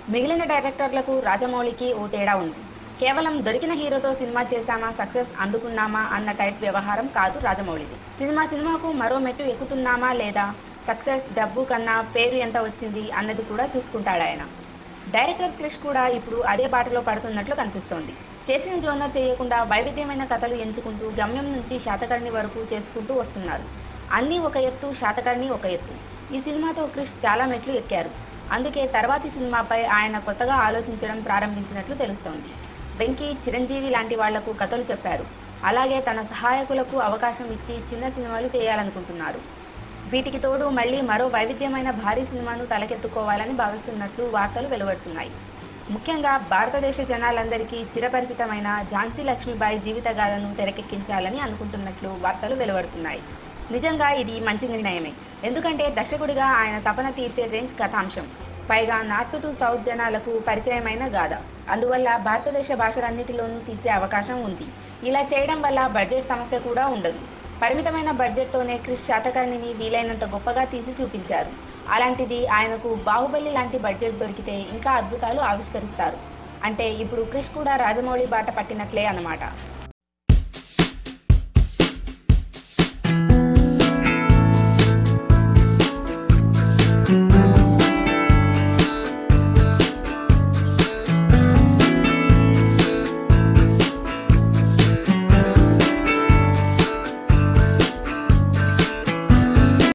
మిగిలిన డైరెక్టర్లకు రాజమౌళికి ఓ తేడా ఉంది కేవలం దొరికిన హీరోతో సినిమా చేశామా సక్సెస్ అందుకున్నామా అన్న టైప్ వ్యవహారం కాదు రాజమౌళిది సినిమా సినిమాకు మరో మెట్టు ఎక్కుతున్నామా లేదా సక్సెస్ డబ్బు కన్నా పేరు ఎంత వచ్చింది అన్నది కూడా చూసుకుంటాడు ఆయన డైరెక్టర్ క్రిష్ కూడా ఇప్పుడు అదే బాటలో పడుతున్నట్లు కనిపిస్తోంది చేసిన జోనర్ చేయకుండా వైవిధ్యమైన కథలు ఎంచుకుంటూ గమ్యం నుంచి శాతకర్ణి వరకు చేసుకుంటూ వస్తున్నారు అన్నీ ఒక ఎత్తు శాతకర్ణి ఒక ఎత్తు ఈ సినిమాతో క్రిష్ చాలా మెట్లు ఎక్కారు అందుకే తర్వాతి సినిమాపై ఆయన కొత్తగా ఆలోచించడం ప్రారంభించినట్లు తెలుస్తోంది వెంకీ చిరంజీవి లాంటి వాళ్లకు కథలు చెప్పారు అలాగే తన సహాయకులకు అవకాశం ఇచ్చి చిన్న సినిమాలు చేయాలనుకుంటున్నారు వీటికి తోడు మళ్ళీ మరో వైవిధ్యమైన భారీ సినిమాను తలకెత్తుకోవాలని భావిస్తున్నట్లు వార్తలు వెలువడుతున్నాయి ముఖ్యంగా భారతదేశ జనాలందరికీ చిరపరిచితమైన ఝాన్సీ లక్ష్మీబాయి జీవితగాథను తెరకెక్కించాలని అనుకుంటున్నట్లు వార్తలు వెలువడుతున్నాయి నిజంగా ఇది మంచి నిర్ణయమే ఎందుకంటే దర్శకుడిగా ఆయన తపన తీర్చే రేంజ్ కథాంశం పైగా నార్త్ టు సౌత్ జనాలకు పరిచయమైన గాథ అందువల్ల భారతదేశ భాషలన్నిటిలోనూ తీసే అవకాశం ఉంది ఇలా చేయడం వల్ల బడ్జెట్ సమస్య కూడా ఉండదు పరిమితమైన బడ్జెట్తోనే క్రిష్ శాతకర్ణిని వీలైనంత గొప్పగా తీసి చూపించారు అలాంటిది ఆయనకు బాహుబలి లాంటి బడ్జెట్ దొరికితే ఇంకా అద్భుతాలు ఆవిష్కరిస్తారు అంటే ఇప్పుడు క్రిష్ కూడా రాజమౌళి బాట పట్టినట్లే అన్నమాట